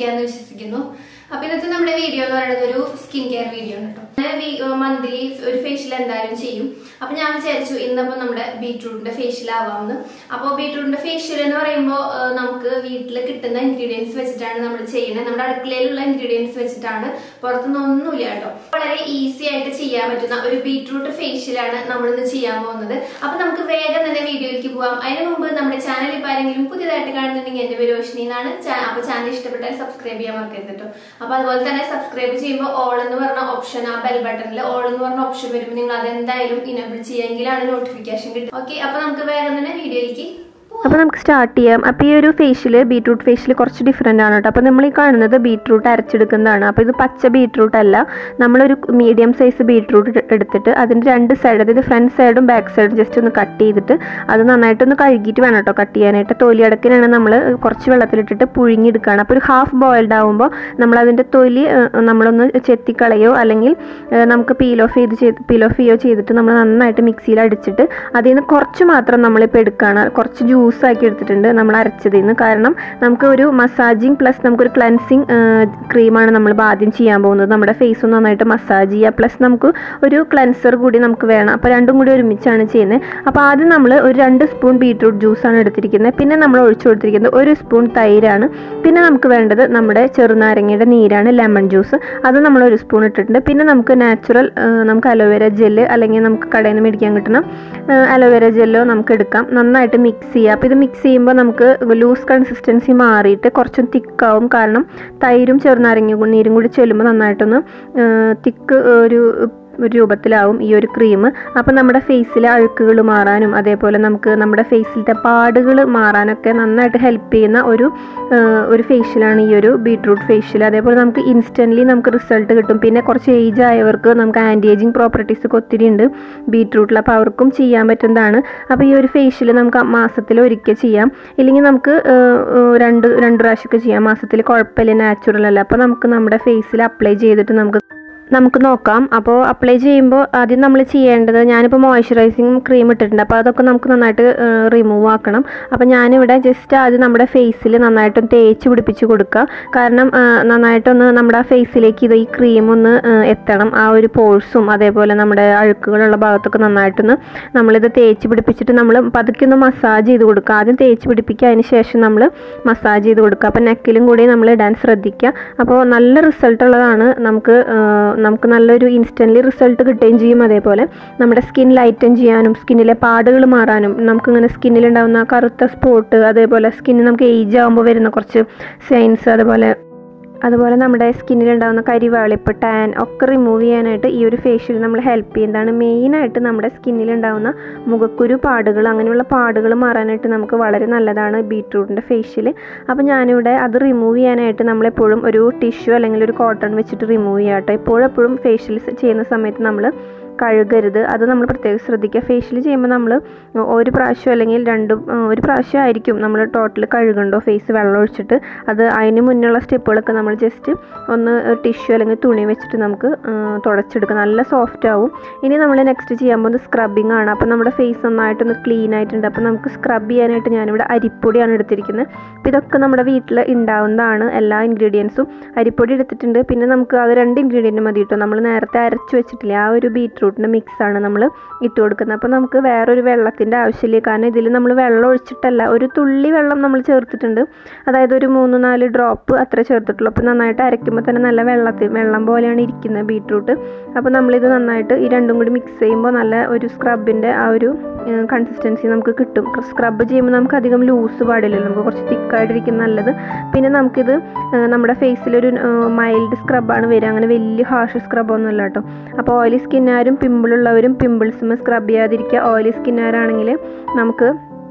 സുഖമായിട്ടിരിക്കാന്ന് വിശ്വസിക്കുന്നു അപ്പൊ ഇന്നത്തെ നമ്മുടെ വീഡിയോ എന്ന് പറയുന്നത് ഒരു സ്കിൻ കെയർ വീഡിയോ ആണ് കേട്ടോ മന്ത്ലി ഒരു ഫേഷ്യൽ എന്തായാലും ചെയ്യും അപ്പൊ ഞാൻ വിചാരിച്ചു ഇന്നിപ്പോ നമ്മുടെ ബീട്രൂട്ടിന്റെ ഫേഷ്യൽ ആവാമെന്ന് അപ്പോൾ ബീട്രൂട്ടിന്റെ ഫേഷ്യൽ എന്ന് പറയുമ്പോൾ നമുക്ക് വീട്ടിൽ കിട്ടുന്ന ഇൻഗ്രീഡിയൻസ് വെച്ചിട്ടാണ് നമ്മൾ ചെയ്യുന്നത് നമ്മുടെ അടുക്കളയിലുള്ള ഇൻഗ്രീഡിയൻസ് വെച്ചിട്ടാണ് പുറത്തുനിന്ന് ഒന്നുമില്ല കേട്ടോ വളരെ ഈസി ആയിട്ട് ചെയ്യാൻ പറ്റുന്ന ഒരു ബീട്രൂട്ട് ഫേഷ്യലാണ് നമ്മൾ ഇന്ന് ചെയ്യാൻ പോകുന്നത് അപ്പൊ നമുക്ക് വേഗം തന്നെ വീഡിയോയിലേക്ക് പോവാം അതിന് മുമ്പ് നമ്മുടെ ചാനൽ ഇപ്പൊ ആരെങ്കിലും പുതിയതായിട്ട് കാണുന്നുണ്ടെങ്കിൽ എന്റെ പേര് രോഷിനി എന്നാണ് ചാ- അപ്പൊ ചാനൽ ഇഷ്ടപ്പെട്ടാൽ സബ്സ്ക്രൈബ് ചെയ്യാൻ മറക്കരുത് കേട്ടോ അപ്പൊ അതുപോലെ തന്നെ സബ്സ്ക്രൈബ് ചെയ്യുമ്പോൾ ഓൾ എന്ന് പറഞ്ഞ ഓപ്ഷൻ ആ ബെൽ ബട്ടണിൽ ഓൾ എന്ന് പറഞ്ഞ ഓപ്ഷൻ വരുമ്പോൾ നിങ്ങൾ അതെന്തായാലും ഇനബിൾ ചെയ്യുമെങ്കിലാണ് നോട്ടിഫിക്കേഷൻ കിട്ടും ഓക്കെ അപ്പൊ നമുക്ക് വേഗം തന്നെ വീഡിയോയിലേക്ക് അപ്പോൾ നമുക്ക് സ്റ്റാർട്ട് ചെയ്യാം അപ്പോൾ ഈ ഒരു ഫേഷ്യൽ ബീട്രൂട്ട് ഫേഷ്യൽ കുറച്ച് ഡിഫറെൻ്റ് ആണ് കേട്ടോ അപ്പോൾ നമ്മൾ ഈ കാണുന്നത് ബീട്രൂട്ട് അരച്ചെടുക്കുന്നതാണ് അപ്പോൾ ഇത് പച്ച ബീട്രൂട്ട് അല്ല നമ്മളൊരു മീഡിയം സൈസ് ബീട്രൂട്ട് എടുത്തിട്ട് അതിൻ്റെ രണ്ട് സൈഡ് അതായത് ഫ്രണ്ട് സൈഡും ബാക്ക് സൈഡും ജസ്റ്റ് ഒന്ന് കട്ട് ചെയ്തിട്ട് അത് നന്നായിട്ടൊന്ന് കഴുകിയിട്ട് വേണം കേട്ടോ കട്ട് ചെയ്യാനായിട്ട് തൊലി അടക്കിനാണ് നമ്മൾ കുറച്ച് വെള്ളത്തിലിട്ടിട്ട് പുഴുങ്ങിയെടുക്കുകയാണ് അപ്പോൾ ഒരു ഹാഫ് ബോയിൽഡ് ആകുമ്പോൾ നമ്മളതിൻ്റെ തൊലി ഏഹ്, നമ്മളൊന്ന് ചെത്തിക്കളയോ അല്ലെങ്കിൽ ഏഹ്, നമുക്ക് പീൽ ഓഫ് ചെയ്ത് ചെയ്ത് പീൽ ഓഫ് ചെയ്യോ ചെയ്തിട്ട് നമ്മൾ നന്നായിട്ട് മിക്സിയിൽ അടിച്ചിട്ട് അതിൽ നിന്ന് കുറച്ച് മാത്രം നമ്മളിപ്പോൾ എടുക്കുകയാണ് കുറച്ച് ജ്യൂസ് ആക്കി എടുത്തിട്ടുണ്ട് നമ്മൾ അരച്ചതിൽ നിന്ന് കാരണം നമുക്ക് ഒരു മസാജിങ് പ്ലസ് നമുക്കൊരു ക്ലൻസിങ് ക്രീമാണ് നമ്മൾ ആദ്യം ചെയ്യാൻ പോകുന്നത് നമ്മുടെ ഫേസ് ഒന്ന് നന്നായിട്ട് മസാജ് ചെയ്യുക പ്ലസ് നമുക്ക് ഒരു ക്ലൻസർ കൂടി നമുക്ക് വേണം അപ്പോൾ രണ്ടും കൂടി ഒരുമിച്ചാണ് ചെയ്യുന്നത് അപ്പോൾ ആദ്യം നമ്മൾ ഒരു രണ്ട് സ്പൂൺ ബീട്രൂട്ട് ജ്യൂസാണ് എടുത്തിരിക്കുന്നത് പിന്നെ നമ്മൾ ഒഴിച്ചു കൊടുത്തിരിക്കുന്നത് ഒരു സ്പൂൺ തൈരാണ് പിന്നെ നമുക്ക് വേണ്ടത് നമ്മുടെ ചെറുനാരങ്ങയുടെ നീരാണ് ലെമൺ ജ്യൂസ് അത് നമ്മൾ ഒരു സ്പൂൺ ഇട്ടിട്ടുണ്ട് പിന്നെ നമുക്ക് നാച്ചുറൽ നമുക്ക് അലോവേര ജെല്ല് അല്ലെങ്കിൽ നമുക്ക് കടയിൽ നിന്ന് മേടിക്കാൻ കിട്ടുന്ന അലോവേര ജെല്ലോ നമുക്ക് എടുക്കാം നന്നായിട്ട് മിക്സ് ചെയ്യുക അപ്പോൾ ഇത് മിക്സ് ചെയ്യുമ്പോൾ നമുക്ക് ലൂസ് കൺസിസ്റ്റൻസി മാറിയിട്ട് കുറച്ചും തിക്കാവും കാരണം തൈരും ചെറുനാരങ്ങ കൂ- നീരും കൂടി ചെല്ലുമ്പോൾ നന്നായിട്ടൊന്ന് തിക്ക് ഒരു ഒരു രൂപത്തിലാവും ഈ ഒരു ക്രീം അപ്പം നമ്മുടെ ഫേസിലെ അഴുക്കുകൾ മാറാനും അതേപോലെ നമുക്ക് നമ്മുടെ ഫേസിലത്തെ പാടുകൾ മാറാനൊക്കെ നന്നായിട്ട് ഹെൽപ്പ് ചെയ്യുന്ന ഒരു ആ, ഒരു ഫേഷ്യലാണ് ഈ ഒരു ബീട്രൂട്ട് ഫേഷ്യൽ അതേപോലെ നമുക്ക് ഇൻസ്റ്റൻ്റ്ലി നമുക്ക് റിസൾട്ട് കിട്ടും പിന്നെ കുറച്ച് ഏജ് ആയവർക്ക് നമുക്ക് ആൻറ്റി ഏജിങ് പ്രോപ്പർട്ടീസ് ഒക്കെ ഒത്തിരി ഉണ്ട് ബീട്രൂട്ടിൽ അപ്പോൾ അവർക്കും ചെയ്യാൻ പറ്റുന്നതാണ് അപ്പോൾ ഈ ഒരു ഫേഷ്യൽ നമുക്ക് മാസത്തിൽ ഒരിക്കൽ ചെയ്യാം ഇല്ലെങ്കിൽ നമുക്ക് ആ, ആ, രണ്ട് രണ്ട് പ്രാവശ്യമൊക്കെ ചെയ്യാം മാസത്തിൽ കുഴപ്പമില്ല നാച്ചുറൽ അല്ല അപ്പോൾ നമുക്ക് നമ്മുടെ ഫേസിൽ അപ്ലൈ ചെയ്തിട്ട് നമുക്ക് നമുക്ക് നോക്കാം അപ്പോൾ അപ്ലൈ ചെയ്യുമ്പോൾ ആദ്യം നമ്മൾ ചെയ്യേണ്ടത് ഞാനിപ്പോൾ മോയ്സ്ചറൈസിങ് ക്രീം ഇട്ടിട്ടുണ്ട് അപ്പോൾ അതൊക്കെ നമുക്ക് നന്നായിട്ട് റിമൂവ് ആക്കണം അപ്പോൾ ഞാനിവിടെ ജസ്റ്റ് ആദ്യം നമ്മുടെ ഫേസിൽ നന്നായിട്ടൊന്ന് തേച്ച് പിടിപ്പിച്ച് കൊടുക്കുക കാരണം ആ, നന്നായിട്ടൊന്ന് നമ്മുടെ ആ ഫേസിലേക്ക് ഇത് ഈ ക്രീം ഒന്ന് ആ, എത്തണം ആ ഒരു പോഴ്സും അതേപോലെ നമ്മുടെ അഴുക്കുകളുള്ള ഭാഗത്തൊക്കെ നന്നായിട്ടൊന്ന് നമ്മളിത് തേച്ച് പിടിപ്പിച്ചിട്ട് നമ്മൾ പതുക്കെ ഒന്ന് മസാജ് ചെയ്ത് കൊടുക്കുക ആദ്യം തേച്ച് പിടിപ്പിക്കുക അതിന് ശേഷം നമ്മൾ മസാജ് ചെയ്ത് കൊടുക്കുക അപ്പോൾ നെക്കിലും കൂടി നമ്മൾ ഇടാൻ ശ്രദ്ധിക്കുക അപ്പോൾ നല്ല റിസൾട്ട് ഉള്ളതാണ് നമുക്ക് ആ, നമുക്ക് നല്ലൊരു ഇൻസ്റ്റൻ്റ്ലി റിസൾട്ട് കിട്ടുകയും ചെയ്യും അതേപോലെ നമ്മുടെ സ്കിൻ ലൈറ്റൻ ചെയ്യാനും സ്കിന്നിലെ പാടുകൾ മാറാനും നമുക്കിങ്ങനെ സ്കിന്നിലുണ്ടാകുന്ന കറുത്ത സ്പോട്ട് അതേപോലെ സ്കിന്നിൽ നമുക്ക് ഏജ് ആകുമ്പോൾ വരുന്ന കുറച്ച് സൈൻസ് അതുപോലെ അതുപോലെ നമ്മുടെ സ്കിന്നിലുണ്ടാകുന്ന കരിവാളിപ്പ് ടാൻ ഒക്കെ റിമൂവ് ചെയ്യാനായിട്ട് ഈ ഒരു ഫേഷ്യൽ നമ്മൾ ഹെൽപ്പ് ചെയ്യുന്നതാണ് മെയിനായിട്ട് നമ്മുടെ സ്കിന്നിലുണ്ടാകുന്ന മുഖക്കുരു പാടുകൾ അങ്ങനെയുള്ള പാടുകൾ മാറാനായിട്ട് നമുക്ക് വളരെ നല്ലതാണ് ബീട്രൂട്ടിൻ്റെ ഫേഷ്യൽ അപ്പോൾ ഞാനിവിടെ അത് റിമൂവ് ചെയ്യാനായിട്ട് നമ്മളെപ്പോഴും ഒരു ടിഷ്യൂ അല്ലെങ്കിൽ ഒരു കോട്ടൺ വെച്ചിട്ട് റിമൂവ് ചെയ്യാം കേട്ടോ എപ്പോഴും എപ്പോഴും ഫേഷ്യൽ ചെയ്യുന്ന സമയത്ത് നമ്മൾ കഴുകരുത് അത് നമ്മൾ പ്രത്യേകം ശ്രദ്ധിക്കുക ഫേഷ്യൽ ചെയ്യുമ്പോൾ നമ്മൾ ഒരു പ്രാവശ്യം അല്ലെങ്കിൽ രണ്ട് ഒരു പ്രാവശ്യം ആയിരിക്കും നമ്മൾ ടോട്ടൽ കഴുകണ്ടോ ഫേസ് വെള്ളം ഒഴിച്ചിട്ട് അത് അതിന് മുന്നുള്ള സ്റ്റെപ്പുകളൊക്കെ നമ്മൾ ജസ്റ്റ് ഒന്ന് ടിഷ്യൂ അല്ലെങ്കിൽ തുണി വെച്ചിട്ട് നമുക്ക് ആ, തുടച്ചെടുക്കുക നല്ല സോഫ്റ്റ് ആവും ഇനി നമ്മൾ നെക്സ്റ്റ് ചെയ്യാൻ പോകുന്നത് സ്ക്രബിങ് ആണ് അപ്പോൾ നമ്മുടെ ഫേസ് നന്നായിട്ടൊന്ന് ക്ലീൻ ആയിട്ടുണ്ട് അപ്പോൾ നമുക്ക് സ്ക്രബ് ചെയ്യാനായിട്ട് ഞാനിവിടെ അരിപ്പൊടിയാണ് എടുത്തിരിക്കുന്നത് അപ്പോൾ ഇതൊക്കെ നമ്മുടെ വീട്ടിൽ ഉണ്ടാവുന്നതാണ് എല്ലാ ഇൻഗ്രീഡിയൻസും അരിപ്പൊടി എടുത്തിട്ടുണ്ട് പിന്നെ നമുക്ക് അത് രണ്ട് ഇൻഗ്രീഡിയൻറ്റ് മതി കേട്ടോ നമ്മൾ നേരത്തെ അരച്ച് വെച്ചിട്ടില്ലേ ആ ഒരു ബീട്രൂട്ടിൻ്റെ മിക്സാണ് നമ്മൾ ഇട്ട് കൊടുക്കുന്നത് അപ്പോൾ നമുക്ക് വേറൊരു വെള്ളത്തിൻ്റെ ആവശ്യമില്ല കാരണം ഇതിൽ നമ്മൾ വെള്ളം ഒഴിച്ചിട്ടല്ല ഒരു തുള്ളി വെള്ളം നമ്മൾ ചേർത്തിട്ടുണ്ട് അതായത് ഒരു മൂന്ന് നാല് ഡ്രോപ്പ് അത്ര ചേർത്തിട്ടുള്ളൂ അപ്പോൾ നന്നായിട്ട് അരയ്ക്കുമ്പോൾ തന്നെ നല്ല വെള്ളത്തിൽ വെള്ളം പോലെയാണ് ഇരിക്കുന്നത് ബീട്രൂട്ട് അപ്പോൾ നമ്മളിത് നന്നായിട്ട് ഈ രണ്ടും കൂടി മിക്സ് ചെയ്യുമ്പോൾ നല്ല ഒരു സ്ക്രബിൻ്റെ ആ ഒരു കൺസിസ്റ്റൻസി നമുക്ക് കിട്ടും സ്ക്രബ് ചെയ്യുമ്പോൾ നമുക്ക് അധികം ലൂസ് പാടില്ലല്ലോ നമുക്ക് കുറച്ച് തിക്കായിട്ടിരിക്കും നല്ലത് പിന്നെ നമുക്കിത് ആ, നമ്മുടെ ഫേസിലൊരു മൈൽഡ് സ്ക്രബാണ് വരിക അങ്ങനെ വലിയ ഹാർഷ് സ്ക്രബൊന്നുമല്ല കേട്ടോ അപ്പോൾ ഓയിലി സ്കിന്നാരും പിമ്പിളുള്ളവരും പിമ്പിൾസും സ്ക്രബ് ചെയ്യാതിരിക്കുക ഓയിലി സ്കിന്നാരാണെങ്കിൽ നമുക്ക്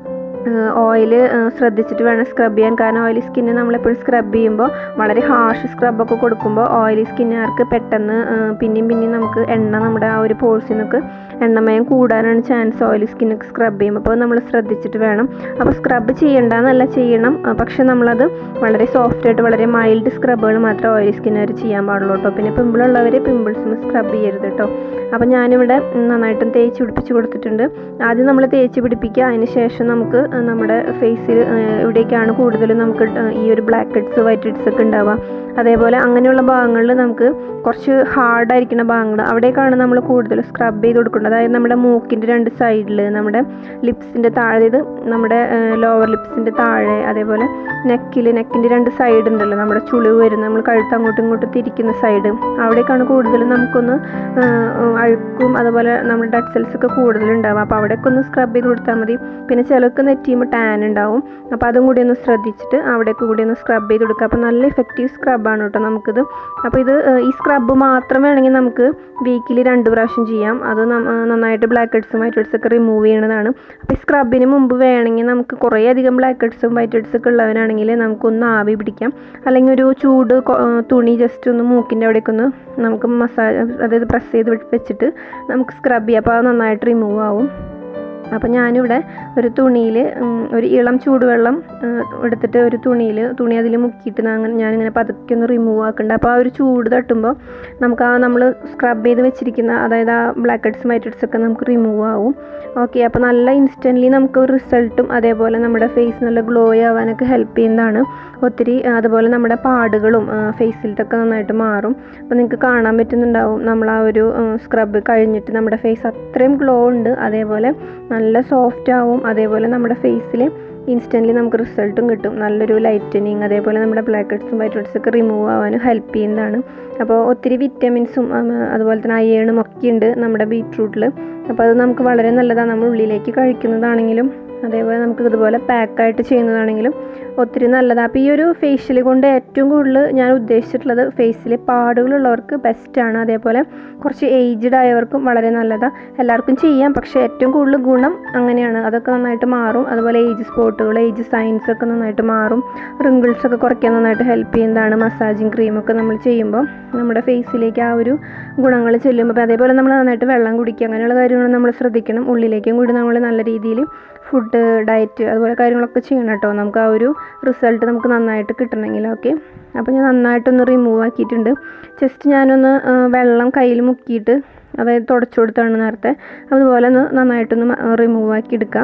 ഓയിൽ ശ്രദ്ധിച്ചിട്ട് വേണം സ്ക്രബ് ചെയ്യാൻ കാരണം ഓയിലി സ്കിന്ന് നമ്മളെപ്പോഴും സ്ക്രബ് ചെയ്യുമ്പോൾ വളരെ ഹാർഷ് സ്ക്രബൊക്കെ കൊടുക്കുമ്പോൾ ഓയിലി സ്കിന്നുകാർക്ക് പെട്ടെന്ന് ആ, പിന്നെയും പിന്നെയും നമുക്ക് എണ്ണ നമ്മുടെ ആ ഒരു പോഴ്സിൽ നിന്നൊക്കെ എണ്ണമയം കൂടാനാണ് ചാൻസ് ഓയിലി സ്കിന്നൊക്കെ സ്ക്രബ് ചെയ്യുമ്പോൾ അപ്പോൾ നമ്മൾ ശ്രദ്ധിച്ചിട്ട് വേണം അപ്പോൾ സ്ക്രബ് ചെയ്യണ്ടെന്നല്ല ചെയ്യണം ആ, പക്ഷെ നമ്മളത് വളരെ സോഫ്റ്റ് ആയിട്ട് വളരെ മൈൽഡ് സ്ക്രബുകൾ മാത്രമേ ഓയിലി സ്കിന്നുകാർ ചെയ്യാൻ പാടുള്ളൂ കേട്ടോ പിന്നെ പിമ്പിളുള്ളവർ പിമ്പിൾസിന് സ്ക്രബ് ചെയ്യരുത് കേട്ടോ അപ്പോൾ ഞാനിവിടെ നന്നായിട്ടും തേച്ച് പിടിപ്പിച്ച് കൊടുത്തിട്ടുണ്ട് ആദ്യം നമ്മൾ തേച്ച് പിടിപ്പിക്കുക അതിന് ശേഷം നമുക്ക് നമ്മുടെ ഫേസിൽ എവിടേക്കാണ് കൂടുതലും നമുക്ക് ഈ ഒരു ബ്ലാക്ക് ഹെഡ്സ് വൈറ്റ് ഹെഡ്സ് ഒക്കെ ഉണ്ടാവുക അതേപോലെ അങ്ങനെയുള്ള ഭാഗങ്ങളിൽ നമുക്ക് കുറച്ച് ഹാർഡായിരിക്കുന്ന ഭാഗങ്ങൾ അവിടേക്കാണ് നമ്മൾ കൂടുതൽ സ്ക്രബ് ചെയ്ത് കൊടുക്കേണ്ടത് അതായത് നമ്മുടെ മൂക്കിൻ്റെ രണ്ട് സൈഡിൽ നമ്മുടെ ലിപ്സിൻ്റെ താഴെ അതായത് നമ്മുടെ ലോവർ ലിപ്സിൻ്റെ താഴെ അതേപോലെ നെക്കിൽ നെക്കിൻ്റെ രണ്ട് സൈഡ് ഉണ്ടല്ലോ നമ്മുടെ ചുളിവ് വരുന്ന നമ്മൾ കഴുത്ത് അങ്ങോട്ടും ഇങ്ങോട്ടും തിരിക്കുന്ന സൈഡ് അവിടേക്കാണ് കൂടുതലും നമുക്കൊന്ന് അഴുക്കും അതുപോലെ നമ്മുടെ ഡെഡ് സെൽസ് ഒക്കെ കൂടുതലുണ്ടാവും അപ്പോൾ അവിടെയൊക്കെ ഒന്ന് സ്ക്രബ് ചെയ്ത് കൊടുത്താൽ മതി പിന്നെ ചിലർക്ക് നെറ്റിയുമ്പോൾ ടാൻ ഉണ്ടാവും അപ്പോൾ അതും കൂടി ഒന്ന് ശ്രദ്ധിച്ചിട്ട് അവിടേക്ക് കൂടി ഒന്ന് സ്ക്രബ് ചെയ്ത് കൊടുക്കുക അപ്പോൾ നല്ല എഫക്റ്റീവ് സ്ക്രബാണ് കേട്ടോ നമുക്കിത് അപ്പോൾ ഇത് ഈ സ്ക്രബ് മാത്രം വേണമെങ്കിൽ നമുക്ക് വീക്കിലി രണ്ട് പ്രാവശ്യം ചെയ്യാം അത് നന്നായിട്ട് ബ്ലാക്ക് ഹെഡ്സും വൈറ്റ് ഹെഡ്സ് ഒക്കെ റിമൂവ് ചെയ്യണതാണ് അപ്പോൾ ഈ സ്ക്രബിന് മുമ്പ് വേണമെങ്കിൽ നമുക്ക് കുറേ അധികം ബ്ലാക്ക് ഹെഡ്സും വൈറ്റ് ഹെഡ്സ് ഒക്കെ ഉള്ളവനാണെങ്കിൽ നമുക്കൊന്ന് ആവി പിടിക്കാം അല്ലെങ്കിൽ ഒരു ചൂട് തുണി ജസ്റ്റ് ഒന്ന് മൂക്കിൻ്റെ അവിടേക്ക് ഒന്ന് നമുക്ക് മസാജ് അതായത് പ്രസ് ചെയ്ത് വെച്ചിട്ട് നമുക്ക് സ്ക്രബ് ചെയ്യാം അപ്പോൾ അത് നന്നായിട്ട് റിമൂവ് ആവും അപ്പോൾ ഞാനിവിടെ ഒരു തുണിയിൽ ഒരു ഇളം ചൂടുവെള്ളം എടുത്തിട്ട് ഒരു തുണിയിൽ തുണി അതിൽ മുക്കിയിട്ട് ഞാനിങ്ങനെ പതുക്കെ ഒന്ന് റിമൂവ് ആക്കുന്നുണ്ട് അപ്പോൾ ആ ഒരു ചൂട് തട്ടുമ്പോൾ നമുക്ക് ആ നമ്മൾ സ്ക്രബ് ചെയ്ത് വെച്ചിരിക്കുന്ന അതായത് ആ ബ്ലാക്ക് ഹെഡ്സ് വൈറ്റ് ഹെഡ്സ് ഒക്കെ നമുക്ക് റിമൂവ് ആവും ഓക്കെ അപ്പോൾ നല്ല ഇൻസ്റ്റൻ്റ്ലി നമുക്ക് റിസൾട്ടും അതേപോലെ നമ്മുടെ ഫേസ് നല്ല ഗ്ലോ ആവാനൊക്കെ ഹെൽപ്പ് ചെയ്യുന്നതാണ് ഒത്തിരി അതുപോലെ നമ്മുടെ പാടുകളും ഫേസിലത്തൊക്കെ നന്നായിട്ട് മാറും അപ്പോൾ നിങ്ങൾക്ക് കാണാൻ പറ്റുന്നുണ്ടാവും നമ്മൾ ആ ഒരു സ്ക്രബ് കഴിഞ്ഞിട്ട് നമ്മുടെ ഫേസ് അത്രയും ഗ്ലോ ഉണ്ട് അതേപോലെ നല്ല സോഫ്റ്റ് ആവും അതേപോലെ നമ്മുടെ ഫേസിൽ ഇൻസ്റ്റൻ്റ്ലി നമുക്ക് റിസൾട്ടും കിട്ടും നല്ലൊരു ലൈറ്റനിങ് അതേപോലെ നമ്മുടെ ബ്ലാക്ക് ഹെഡ്സും വൈറ്റ് ഹെഡ്സ് ഒക്കെ റിമൂവ് ആവാനും ഹെൽപ്പ് ചെയ്യുന്നതാണ് അപ്പോൾ ഒത്തിരി വിറ്റമിൻസും അതുപോലെ തന്നെ അയേണും ഒക്കെ ഉണ്ട് നമ്മുടെ ബീട്രൂട്ടിൽ അപ്പോൾ അത് നമുക്ക് വളരെ നല്ലതാണ് നമ്മൾ ഉള്ളിലേക്ക് കഴിക്കുന്നതാണെങ്കിലും അതേപോലെ നമുക്ക് ഇതുപോലെ പാക്കായിട്ട് ചെയ്യുന്നതാണെങ്കിലും ഒത്തിരി നല്ലതാണ് അപ്പോൾ ഈ ഒരു ഫേഷ്യൽ കൊണ്ട് ഏറ്റവും കൂടുതൽ ഞാൻ ഉദ്ദേശിച്ചിട്ടുള്ളത് ഫേസിൽ പാടുകളുള്ളവർക്ക് ബെസ്റ്റാണ് അതേപോലെ കുറച്ച് ഏജ്ഡ് ആയവർക്കും വളരെ നല്ലതാണ് എല്ലാവർക്കും ചെയ്യാം പക്ഷേ ഏറ്റവും കൂടുതൽ ഗുണം അങ്ങനെയാണ് അതൊക്കെ നന്നായിട്ട് മാറും അതുപോലെ ഏജ് സ്പോട്ടുകൾ ഏജ് സൈൻസ് ഒക്കെ നന്നായിട്ട് മാറും റിങ്കിൾസ് ഒക്കെ കുറയ്ക്കാൻ നന്നായിട്ട് ഹെൽപ്പ് ചെയ്യുന്നതാണ് മസാജിങ് ക്രീമൊക്കെ നമ്മൾ ചെയ്യുമ്പോൾ നമ്മുടെ ഫേസിലേക്ക് ആ ഒരു ഗുണങ്ങൾ ചെല്ലുമ്പോൾ അപ്പോൾ അതേപോലെ നമ്മൾ നന്നായിട്ട് വെള്ളം കുടിക്കുക അങ്ങനെയുള്ള കാര്യങ്ങൾ നമ്മൾ ശ്രദ്ധിക്കണം ഉള്ളിലേക്കും കൂടി നമ്മൾ നല്ല രീതിയിൽ ഫുഡ് ഡയറ്റ് അതുപോലെ കാര്യങ്ങളൊക്കെ ചെയ്യണം കേട്ടോ നമുക്ക് ആ ഒരു റിസൾട്ട് നമുക്ക് നന്നായിട്ട് കിട്ടണമെങ്കിൽ ഓക്കെ അപ്പോൾ ഞാൻ നന്നായിട്ടൊന്ന് റിമൂവ് ആക്കിയിട്ടുണ്ട് ജസ്റ്റ് ഞാനൊന്ന് വെള്ളം കയ്യിൽ മുക്കിയിട്ട് അതായത് തുടച്ചു കൊടുത്താണ് നേരത്തെ അതുപോലെ ഒന്ന് നന്നായിട്ടൊന്ന് റിമൂവ് ആക്കി എടുക്കാം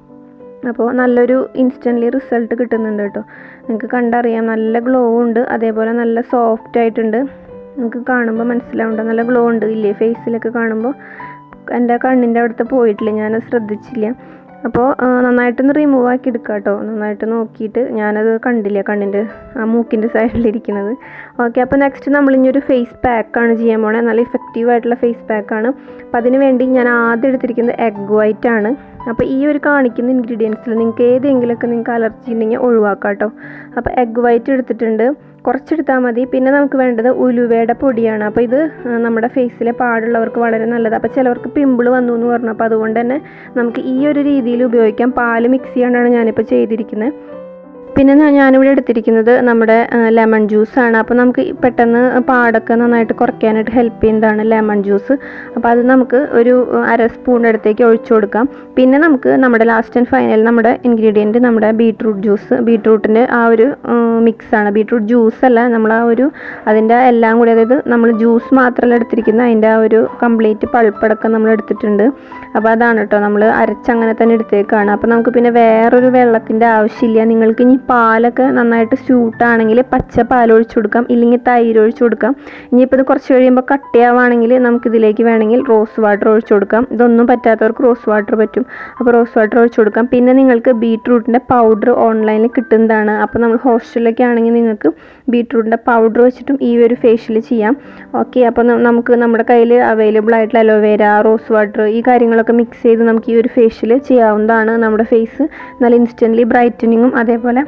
അപ്പോൾ നല്ലൊരു ഇൻസ്റ്റൻ്റ്ലി റിസൾട്ട് കിട്ടുന്നുണ്ട് കേട്ടോ നിങ്ങൾക്ക് കണ്ടറിയാം നല്ല ഗ്ലോ ഉണ്ട് അതേപോലെ നല്ല സോഫ്റ്റ് ആയിട്ടുണ്ട് നിങ്ങൾക്ക് കാണുമ്പോൾ മനസ്സിലാവുന്നുണ്ട് നല്ല ഗ്ലോ ഉണ്ട് ഇല്ലേ ഫേസിലൊക്കെ കാണുമ്പോൾ എൻ്റെ കണ്ണിൻ്റെ അവിടുത്തെ പോയിട്ടില്ല ഞാൻ ശ്രദ്ധിച്ചില്ല അപ്പോൾ നന്നായിട്ടൊന്ന് റിമൂവ് ആക്കി എടുക്കുക കേട്ടോ നന്നായിട്ട് നോക്കിയിട്ട് ഞാനത് കണ്ടില്ല കണ്ണിൻ്റെ ആ മൂക്കിൻ്റെ സൈഡിലിരിക്കുന്നത് ഓക്കെ അപ്പോൾ നെക്സ്റ്റ് നമ്മൾ ഇനി ഒരു ഫേസ് പാക്കാണ് ചെയ്യാൻ പോണേ നല്ല ഇഫക്റ്റീവ് ആയിട്ടുള്ള ഫേസ് പാക്കാണ് അപ്പോൾ അതിന് വേണ്ടി ഞാൻ ആദ്യം എടുത്തിരിക്കുന്നത് എഗ് വൈറ്റ് ആണ് അപ്പോൾ ഈ ഒരു കാണിക്കുന്ന ഇൻഗ്രീഡിയൻസിൽ നിങ്ങൾക്ക് ഏതെങ്കിലുമൊക്കെ നിങ്ങൾക്ക് അലർജി ഉണ്ടെങ്കിൽ ഒഴിവാക്കാം കേട്ടോ അപ്പോൾ എഗ് വൈറ്റ് എടുത്തിട്ടുണ്ട് കുറച്ചെടുത്താൽ മതി പിന്നെ നമുക്ക് വേണ്ടത് ഉലുവയുടെ പൊടിയാണ് അപ്പോൾ ഇത് നമ്മുടെ ഫേസിലെ പാടുള്ളവർക്ക് വളരെ നല്ലതാണ് അപ്പോൾ ചിലവർക്ക് പിമ്പിൾ വന്നു എന്ന് പറഞ്ഞു അപ്പോൾ അതുകൊണ്ട് തന്നെ നമുക്ക് ഈ ഒരു രീതിയിൽ ഉപയോഗിക്കാം പാല് മിക്സ് ചെയ്യാണ്ടാണ് ഞാനിപ്പോൾ ചെയ്തിരിക്കുന്നത് പിന്നെ ഞാനിവിടെ എടുത്തിരിക്കുന്നത് നമ്മുടെ ലെമൺ ജ്യൂസാണ് അപ്പോൾ നമുക്ക് പെട്ടെന്ന് പാടൊക്കെ നന്നായിട്ട് കുറയ്ക്കാനായിട്ട് ഹെൽപ്പ് ചെയ്യുന്നതാണ് ലെമൺ ജ്യൂസ് അപ്പോൾ അത് നമുക്ക് ഒരു അര സ്പൂൺ അടുത്തേക്ക് ഒഴിച്ചു കൊടുക്കാം പിന്നെ നമുക്ക് നമ്മുടെ ലാസ്റ്റ് ആൻഡ് ഫൈനൽ നമ്മുടെ ഇൻഗ്രീഡിയൻറ്റ് നമ്മുടെ ബീട്രൂട്ട് ജ്യൂസ് ബീട്രൂട്ടിൻ്റെ ആ ഒരു മിക്സാണ് ബീട്രൂട്ട് ജ്യൂസ് അല്ല നമ്മൾ ആ ഒരു അതിൻ്റെ എല്ലാം കൂടി അതായത് നമ്മൾ ജ്യൂസ് മാത്രമല്ല എടുത്തിരിക്കുന്നത് അതിൻ്റെ ആ ഒരു കംപ്ലീറ്റ് പൾപ്പടക്കം നമ്മൾ എടുത്തിട്ടുണ്ട് അപ്പോൾ അതാണ് കേട്ടോ നമ്മൾ അരച്ചങ്ങനെ തന്നെ എടുത്തേക്കാണ് അപ്പോൾ നമുക്ക് പിന്നെ വേറൊരു വെള്ളത്തിൻ്റെ ആവശ്യമില്ല നിങ്ങൾക്ക് ഇനി പാലൊക്കെ നന്നായിട്ട് സ്യൂട്ടാണെങ്കിൽ പച്ച പാൽ ഒഴിച്ചു കൊടുക്കാം ഇല്ലെങ്കിൽ തൈര് ഒഴിച്ചു കൊടുക്കാം ഇനിയിപ്പോൾ ഇത് കുറച്ച് കഴിയുമ്പോൾ കട്ടിയാവുകയാണെങ്കിൽ നമുക്കിതിലേക്ക് വേണമെങ്കിൽ റോസ് വാട്ടർ ഒഴിച്ചു കൊടുക്കാം ഇതൊന്നും പറ്റാത്തവർക്ക് റോസ് വാട്ടർ പറ്റും അപ്പോൾ റോസ് വാട്ടർ ഒഴിച്ചു കൊടുക്കാം പിന്നെ നിങ്ങൾക്ക് ബീട്രൂട്ടിൻ്റെ പൗഡർ ഓൺലൈനിൽ കിട്ടുന്നതാണ് അപ്പോൾ നമ്മൾ ഹോസ്റ്റലിലൊക്കെ ആണെങ്കിൽ നിങ്ങൾക്ക് ബീട്രൂട്ടിൻ്റെ പൗഡർ വെച്ചിട്ടും ഈ ഒരു ഫേഷ്യൽ ചെയ്യാം ഓക്കെ അപ്പോൾ നമുക്ക് നമ്മുടെ കയ്യിൽ അവൈലബിൾ ആയിട്ടുള്ള അലോവേര റോസ് വാട്ടർ ഈ കാര്യങ്ങളൊക്കെ മിക്സ് ചെയ്ത് നമുക്ക് ഈ ഒരു ഫേഷ്യൽ ചെയ്യാവുന്നതാണ് നമ്മുടെ ഫേസ് നല്ല ഇൻസ്റ്റൻ്റ്ലി ബ്രൈറ്റനിങ്ങും അതേപോലെ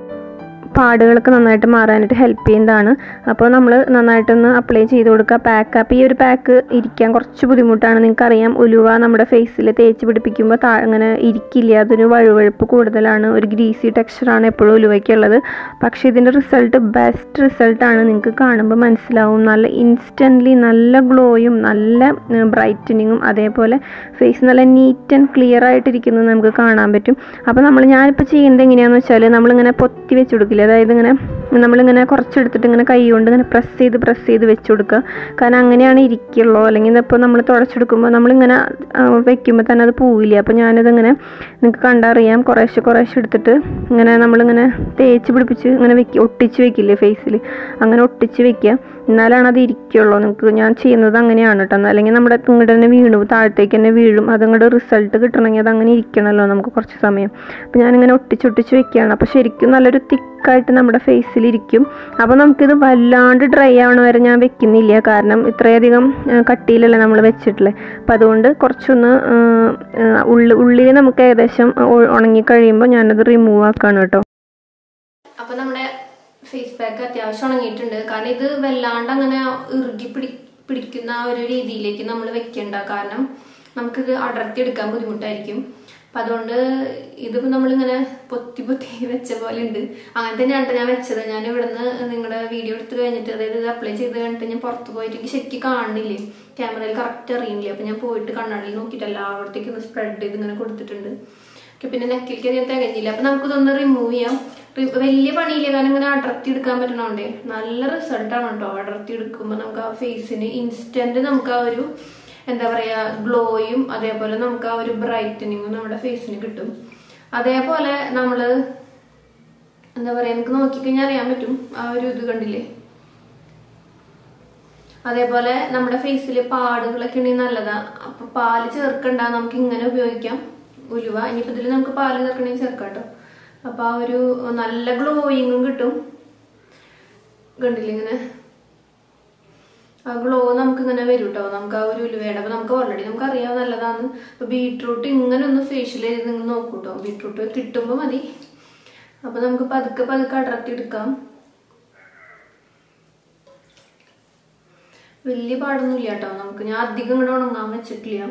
പാടുകളൊക്കെ നന്നായിട്ട് മാറാനായിട്ട് ഹെൽപ്പ് ചെയ്യുന്നതാണ് അപ്പോൾ നമ്മൾ നന്നായിട്ടൊന്ന് അപ്ലൈ ചെയ്ത് കൊടുക്കുക പാക്ക് അപ്പോൾ ഈ ഒരു പാക്ക് ഇരിക്കാൻ കുറച്ച് ബുദ്ധിമുട്ടാണ് നിങ്ങൾക്കറിയാം ഉലുവ നമ്മുടെ ഫേസിൽ തേച്ച് പിടിപ്പിക്കുമ്പോൾ താ അങ്ങനെ ഇരിക്കില്ല അതൊരു വഴുവഴുപ്പ് കൂടുതലാണ് ഒരു ഗ്രീസി ടെക്സ്ചറാണ് എപ്പോഴും ഉലുവയ്ക്കുള്ളത് പക്ഷേ ഇതിൻ്റെ റിസൾട്ട് ബെസ്റ്റ് റിസൾട്ടാണ് നിങ്ങൾക്ക് കാണുമ്പോൾ മനസ്സിലാവും നല്ല ഇൻസ്റ്റൻ്റ്ലി നല്ല ഗ്ലോയും നല്ല ബ്രൈറ്റനിങ്ങും അതേപോലെ ഫേസ് നല്ല നീറ്റ് ആൻഡ് ക്ലിയർ ആയിട്ടിരിക്കുന്നത് നമുക്ക് കാണാൻ പറ്റും അപ്പോൾ നമ്മൾ ഞാനിപ്പോൾ ചെയ്യുന്നത് എങ്ങനെയാണെന്ന് വെച്ചാൽ നമ്മളിങ്ങനെ പൊത്തി വെച്ച് കൊടുക്കില്ല അതായത് ഇങ്ങനെ നമ്മളിങ്ങനെ കുറച്ചെടുത്തിട്ട് ഇങ്ങനെ കൈ കൊണ്ട് ഇങ്ങനെ പ്രസ് ചെയ്ത് പ്രസ് ചെയ്ത് വെച്ച് കൊടുക്കുക കാരണം അങ്ങനെയാണ് ഇരിക്കുള്ളൂ അല്ലെങ്കിൽ ഇപ്പോൾ നമ്മൾ തുടച്ചെടുക്കുമ്പോൾ നമ്മളിങ്ങനെ വെക്കുമ്പോൾ തന്നെ അത് പോവില്ല അപ്പോൾ ഞാനിതിങ്ങനെ നിങ്ങൾക്ക് കണ്ടറിയാം കുറേശ്ശെ കുറേശ്ശെ എടുത്തിട്ട് ഇങ്ങനെ നമ്മളിങ്ങനെ തേച്ച് പിടിപ്പിച്ച് ഇങ്ങനെ വെക്കുക ഒട്ടിച്ച് വെക്കില്ലേ ഫേസിൽ അങ്ങനെ ഒട്ടിച്ച് വെക്കുക എന്നാലാണ് അത് ഇരിക്കുള്ളൂ നിങ്ങൾക്ക് ഞാൻ ചെയ്യുന്നത് അങ്ങനെയാണ് കേട്ടോ അല്ലെങ്കിൽ നമ്മുടെ ഇങ്ങോട്ട് തന്നെ വീണു താഴത്തേക്ക് തന്നെ വീഴും അതങ്ങോട്ട് റിസൾട്ട് കിട്ടണമെങ്കിൽ അത് അങ്ങനെ ഇരിക്കണമല്ലോ നമുക്ക് കുറച്ച് സമയം അപ്പോൾ ഞാനിങ്ങനെ ഒട്ടിച്ചൊട്ടിച്ച് വെക്കുകയാണ് അപ്പോൾ ശരിക്കും നല്ലൊരു തിക്കായിട്ട് നമ്മുടെ ഫേസിൽ ഇരിക്കും അപ്പോൾ നമുക്കിത് വല്ലാണ്ട് ഡ്രൈ ആവണ വരെ ഞാൻ വെക്കുന്നില്ല കാരണം ഇത്രയധികം ആ, കട്ടിയിലല്ലേ നമ്മൾ വെച്ചിട്ടുള്ളത് അപ്പോൾ അതുകൊണ്ട് കുറച്ചൊന്ന് ഉള്ളിൽ ഉള്ളിൽ നമുക്ക് ഏകദേശം ഉ- ഉണങ്ങി കഴിയുമ്പോൾ ഞാനത് റിമൂവ് ആക്കാണ് കേട്ടോ അപ്പൊ നമ്മുടെ ഫേസ് പാക്ക് അത്യാവശ്യം ഉണങ്ങിയിട്ടുണ്ട് കാരണം ഇത് വല്ലാണ്ട് അങ്ങനെ ഇറുകി പിടി പിടിക്കുന്ന ആ ഒരു രീതിയിലേക്ക് നമ്മൾ വെക്കണ്ട കാരണം നമുക്കിത് അടർത്തി എടുക്കാൻ ബുദ്ധിമുട്ടായിരിക്കും അപ്പൊ അതുകൊണ്ട് ഇതിപ്പോ നമ്മളിങ്ങനെ പൊത്തി പൊത്തി വെച്ച പോലെ ഉണ്ട് അങ്ങനെ തന്നെയാണ് ട്ടോ ഞാൻ വെച്ചത് ഞാൻ ഇവിടുന്ന് നിങ്ങളുടെ വീഡിയോ എടുത്ത് കഴിഞ്ഞിട്ട് അതായത് ഇത് അപ്ലൈ ചെയ്ത് കഴിഞ്ഞിട്ട് ഞാൻ പുറത്ത് പോയിട്ട് എനിക്ക് ശരിക്കും കാണുന്നില്ലേ ക്യാമറയിൽ കറക്റ്റ് അറിയില്ലേ അപ്പൊ ഞാൻ പോയിട്ട് കണ്ണാടിയിൽ നോക്കിയിട്ട് എല്ലായിടത്തേക്കും ഒന്ന് സ്പ്രെഡ് ചെയ്ത് ഇങ്ങനെ കൊടുത്തിട്ടുണ്ട് ഒക്കെ പിന്നെ നെക്കിലേക്ക് അധികം തികഞ്ഞില്ല അപ്പൊ നമുക്കിതൊന്ന് റിമൂവ് ചെയ്യാം റി- വലിയ പണിയില്ല കാരണം ഇങ്ങനെ അടർത്തി എടുക്കാൻ പറ്റണോണ്ടേ നല്ല റിസൾട്ട് ആണ് കേട്ടോ അടർത്തി എടുക്കുമ്പോൾ നമുക്ക് ആ ഫേസിന് ഇൻസ്റ്റന്റ് നമുക്ക് ആ ഒരു എന്താ പറയാ ഗ്ലോയും അതേപോലെ നമുക്ക് ആ ഒരു ബ്രൈറ്റനിങ്ങും നമ്മുടെ ഫേസിന് കിട്ടും അതേപോലെ നമ്മള് എന്താ പറയാ നമുക്ക് നോക്കിക്കഴിഞ്ഞാൽ അറിയാൻ പറ്റും ആ ഒരു ഇത് കണ്ടില്ലേ അതേപോലെ നമ്മുടെ ഫേസിൽ പാടുകളൊക്കെ ഉണ്ടെങ്കിൽ നല്ലതാ അപ്പൊ പാല് ചേർക്കണ്ട നമുക്ക് ഇങ്ങനെ ഉപയോഗിക്കാം ഉലുവ ഇനിയിപ്പോ ഇതിൽ നമുക്ക് പാല് ചേർക്കണമെങ്കിൽ ചേർക്കാം കേട്ടോ അപ്പൊ ആ ഒരു നല്ല ഗ്ലോയിങ്ങും കിട്ടും കണ്ടില്ലേ ഇങ്ങനെ ആ ഗ്ലോ നമുക്ക് ഇങ്ങനെ വരും കേട്ടോ നമുക്ക് ആ ഒരു ഉലുവയുടെ അപ്പൊ നമുക്ക് ഓൾറെഡി നമുക്ക് അറിയാം നല്ലതാണ് അപ്പൊ ബീട്രൂട്ട് ഇങ്ങനെ ഒന്ന് ഫേഷ്യൽ ചെയ്ത് നിങ്ങൾ നോക്കൂ കേട്ടോ ബീട്രൂട്ട് കിട്ടുമ്പോൾ മതി അപ്പൊ നമുക്ക് പതുക്കെ പതുക്കെ അടർത്തി എടുക്കാം വലിയ പാടൊന്നുമില്ല കേട്ടോ നമുക്ക് ഞാൻ അധികം ഇങ്ങോട്ട് ഉണങ്ങാൻ വെച്ചിട്ടില്ല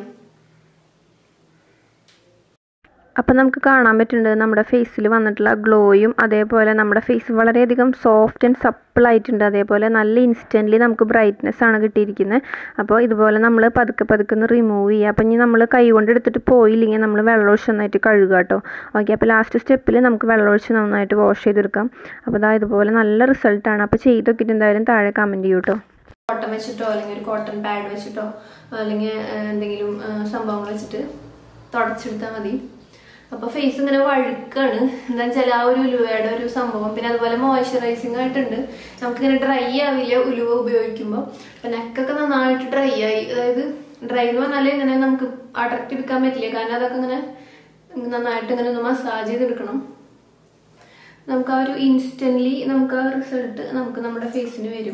അപ്പം നമുക്ക് കാണാൻ പറ്റുന്നുണ്ട് നമ്മുടെ ഫേസിൽ വന്നിട്ടുള്ള ഗ്ലോയും അതേപോലെ നമ്മുടെ ഫേസ് വളരെയധികം സോഫ്റ്റ് ആൻഡ് സപ്പിൾ ആയിട്ടുണ്ട് അതേപോലെ നല്ല ഇൻസ്റ്റൻ്റ്ലി നമുക്ക് ബ്രൈറ്റ്നെസ് ആണ് കിട്ടിയിരിക്കുന്നത് അപ്പോൾ ഇതുപോലെ നമ്മൾ പതുക്കെ പതുക്കെ ഒന്ന് റിമൂവ് ചെയ്യുക അപ്പം ഇനി നമ്മൾ കൈ കൊണ്ട് എടുത്തിട്ട് പോയില്ലെങ്കിൽ നമ്മൾ വെള്ളമൊഴിച്ച് നന്നായിട്ട് കഴുകുക കേട്ടോ ഓക്കെ അപ്പോൾ ലാസ്റ്റ് സ്റ്റെപ്പിൽ നമുക്ക് വെള്ളമൊഴിച്ച് നന്നായിട്ട് വാഷ് ചെയ്തെടുക്കാം അപ്പോൾ അതാ ഇതുപോലെ നല്ല റിസൾട്ടാണ് അപ്പോൾ ചെയ്ത് നോക്കിയിട്ട് എന്തായാലും താഴെ കമൻറ്റ് ചെയ്യൂ കേട്ടോ കോട്ടൺ വെച്ചിട്ടോ അല്ലെങ്കിൽ ഒരു കോട്ടൺ പാഡ് വെച്ചിട്ടോ അല്ലെങ്കിൽ ഏഹ്, എന്തെങ്കിലും ഏഹ്, സംഭവങ്ങൾ വെച്ചിട്ട് തുടച്ചെടുത്താൽ മതി അപ്പൊ ഫേസ് ഇങ്ങനെ വഴുക്കാണ് എന്താ വെച്ചാൽ ആ ഒരു ഉലുവയുടെ ഒരു സംഭവം പിന്നെ അതുപോലെ മോയ്സ്ചറൈസിങ് ആയിട്ടുണ്ട് നമുക്കിങ്ങനെ ഡ്രൈ ആവില്ല ഉലുവ ഉപയോഗിക്കുമ്പോൾ അപ്പൊ നെക്കൊക്കെ നന്നായിട്ട് ഡ്രൈ ആയി അതായത് ഡ്രൈ എന്ന് പറഞ്ഞാൽ ഇങ്ങനെ നമുക്ക് അടർത്തി എടുക്കാൻ പറ്റില്ല കാരണം അതൊക്കെ ഇങ്ങനെ നന്നായിട്ട് ഇങ്ങനെ ഒന്ന് മസാജ് ചെയ്തെടുക്കണം നമുക്ക് ആ ഒരു ഇൻസ്റ്റന്റ്ലി നമുക്ക് ആ റിസൾട്ട് നമുക്ക് നമ്മുടെ ഫേസിന് വരും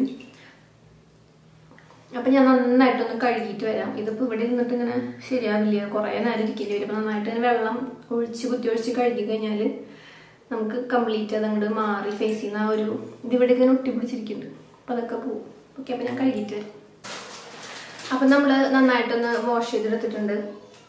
അപ്പൊ ഞാൻ നന്നായിട്ടൊന്ന് കഴുകിയിട്ട് വരാം ഇതിപ്പോ ഇവിടെ നിന്നിട്ട് ഇങ്ങനെ ശരിയാവില്ല കുറെ നേരം ഇരിക്കേണ്ടി വരും അപ്പൊ നന്നായിട്ട് ഇങ്ങനെ വെള്ളം ഒഴിച്ച് കുത്തി ഒഴിച്ച് കഴുകി കഴിഞ്ഞാല് നമുക്ക് കംപ്ലീറ്റ് അത് അങ്ങോട്ട് മാറി ഫേസിൽ നിന്ന് ആ ഒരു ഇതിവിടെ ഇങ്ങനെ ഒട്ടി പിടിച്ചിരിക്കുന്നുണ്ട് അപ്പൊ അതൊക്കെ പോകും ഓക്കെ അപ്പൊ ഞാൻ കഴുകിയിട്ട് വരാം അപ്പൊ നമ്മള് നന്നായിട്ടൊന്ന് വാഷ് ചെയ്തെടുത്തിട്ടുണ്ട്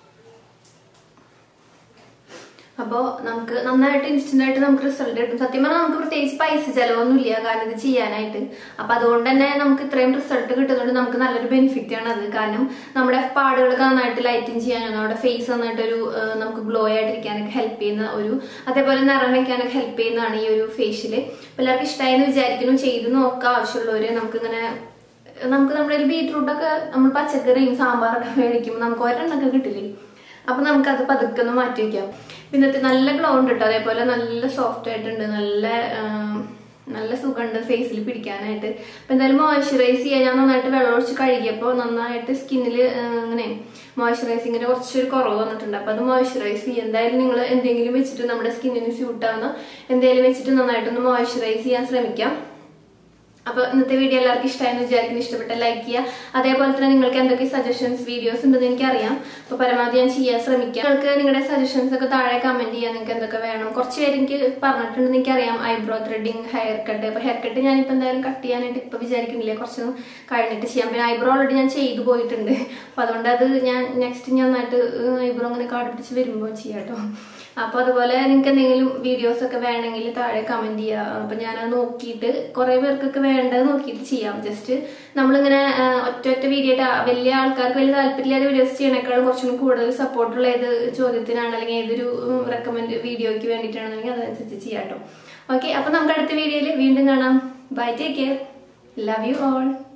അപ്പോൾ നമുക്ക് നന്നായിട്ട് ഇൻസ്റ്റന്റ് ആയിട്ട് നമുക്ക് റിസൾട്ട് കിട്ടും സത്യം പറഞ്ഞാൽ നമുക്ക് പ്രത്യേകിച്ച് പൈസ ചെലവൊന്നുമില്ല കാരണം ഇത് ചെയ്യാനായിട്ട് അപ്പൊ അതുകൊണ്ട് തന്നെ നമുക്ക് ഇത്രയും റിസൾട്ട് കിട്ടുന്നതുകൊണ്ട് നമുക്ക് നല്ലൊരു ബെനിഫിറ്റ് ആണ് അത് കാരണം നമ്മുടെ പാടുകളൊക്കെ നന്നായിട്ട് ലൈറ്റിങ് ചെയ്യാനും നമ്മുടെ ഫേസ് നന്നായിട്ട് ഒരു ആ, നമുക്ക് ഗ്ലോ ആയിട്ടിരിക്കാനൊക്കെ ഹെൽപ്പ് ചെയ്യുന്ന ഒരു അതേപോലെ നിറം വെക്കാനൊക്കെ ഹെൽപ്പ് ചെയ്യുന്നതാണ് ഈ ഒരു ഫേഷ്യല് അപ്പൊ എല്ലാവർക്കും ഇഷ്ടമായി എന്ന് വിചാരിക്കുന്നു ചെയ്ത് നോക്കാം ആവശ്യമുള്ളവര് നമുക്കിങ്ങനെ നമുക്ക് നമ്മുടെ ഒരു ബീട്രൂട്ടൊക്കെ നമ്മൾ പച്ചക്കറിയും സാമ്പാറൊക്കെ മേടിക്കുമ്പോൾ നമുക്ക് ഒരെണ്ണൊക്കെ കിട്ടില്ലേ അപ്പൊ നമുക്ക് അത് പതുക്കെ ഒന്ന് മാറ്റി വെക്കാം പിന്നത്തെ നല്ല ഗ്ലോ ഉണ്ട് കേട്ടോ അതേപോലെ നല്ല സോഫ്റ്റ് ആയിട്ടുണ്ട് നല്ല ആം, നല്ല സുഖമുണ്ട് ഫേസിൽ പിടിക്കാനായിട്ട് അപ്പൊ എന്തായാലും മോയ്സ്ചറൈസ് ചെയ്യാൻ ഞാൻ നന്നായിട്ട് വെള്ളം ഒഴിച്ച് കഴുകിയപ്പോൾ നന്നായിട്ട് സ്കിന്നിൽ ഇങ്ങനെ മോയ്സ്ചറൈസിങ്ങിന് കുറച്ചൊരു കുറവ് വന്നിട്ടുണ്ട് അപ്പൊ അത് മോയ്സ്ചറൈസ് ചെയ്യുക എന്തായാലും നിങ്ങൾ എന്തെങ്കിലും വെച്ചിട്ട് നമ്മുടെ സ്കിന്നിന് സ്യൂട്ട് ആവുന്ന എന്തെങ്കിലും വെച്ചിട്ട് നന്നായിട്ടൊന്ന് മോയ്സ്ചറൈസ് ചെയ്യാൻ ശ്രമിക്കാം അപ്പൊ ഇന്നത്തെ വീഡിയോ എല്ലാവർക്കും ഇഷ്ടമായെന്ന് വിചാരിക്കുന്നു ഇഷ്ടപ്പെട്ട ലൈക്ക് ചെയ്യുക അതേപോലെ തന്നെ നിങ്ങൾക്ക് എന്തൊക്കെ സജഷൻസ് വീഡിയോസ് ഉണ്ടെന്ന് എനിക്കറിയാം അപ്പൊ പരമാവധി ഞാൻ ചെയ്യാൻ ശ്രമിക്കാം നിങ്ങൾക്ക് നിങ്ങളുടെ സജഷൻസ് ഒക്കെ താഴെ കമന്റ് ചെയ്യാൻ നിങ്ങൾക്ക് എന്തൊക്കെ വേണം കുറച്ച് പേര് എനിക്ക് പറഞ്ഞിട്ടുണ്ടെന്ന് എനിക്കറിയാം ഐബ്രോ ത്രെഡിങ് ഹെയർ കട്ട് അപ്പൊ ഹെയർ കട്ട് ഞാനിപ്പോ എന്തായാലും കട്ട് ചെയ്യാനായിട്ട് ഇപ്പൊ വിചാരിക്കുന്നില്ല കുറച്ച് കഴിഞ്ഞിട്ട് ചെയ്യാം പിന്നെ ഐബ്രോ ഓൾറെഡി ഞാൻ ചെയ്തു പോയിട്ടുണ്ട് അപ്പൊ അതുകൊണ്ട് അത് ഞാൻ നെക്സ്റ്റ് ഞാൻ നന്നായിട്ട് ഐബ്രോ അങ്ങനെ കാട് പിടിച്ച് വരുമ്പോൾ ചെയ്യാം കേട്ടോ അപ്പോൾ അതുപോലെ നിങ്ങൾക്ക് എന്തെങ്കിലും വീഡിയോസ് ഒക്കെ വേണമെങ്കിൽ താഴെ കമന്റ് ചെയ്യുക അപ്പൊ ഞാനത് നോക്കിയിട്ട് കുറെ പേർക്കൊക്കെ വേണ്ടത് നോക്കിയിട്ട് ചെയ്യാം ജസ്റ്റ് നമ്മളിങ്ങനെ ആ, ഒറ്റ ഒറ്റ വീഡിയോ ആയിട്ട് വലിയ ആൾക്കാർക്ക് വലിയ താല്പര്യമില്ലാത്ത വീഡിയോസ് ചെയ്യണേക്കാളും കുറച്ചും കൂടി കൂടുതൽ സപ്പോർട്ടുള്ള ഏത് ചോദ്യത്തിനാണ് അല്ലെങ്കിൽ ഏതൊരു റെക്കമെൻഡ് വീഡിയോയ്ക്ക് വേണ്ടിയിട്ടാണെന്നുണ്ടെങ്കിൽ അതനുസരിച്ച് ചെയ്യാം കേട്ടോ ഓക്കെ അപ്പൊ നമുക്ക് അടുത്ത വീഡിയോയിൽ വീണ്ടും കാണാം bye take care love you all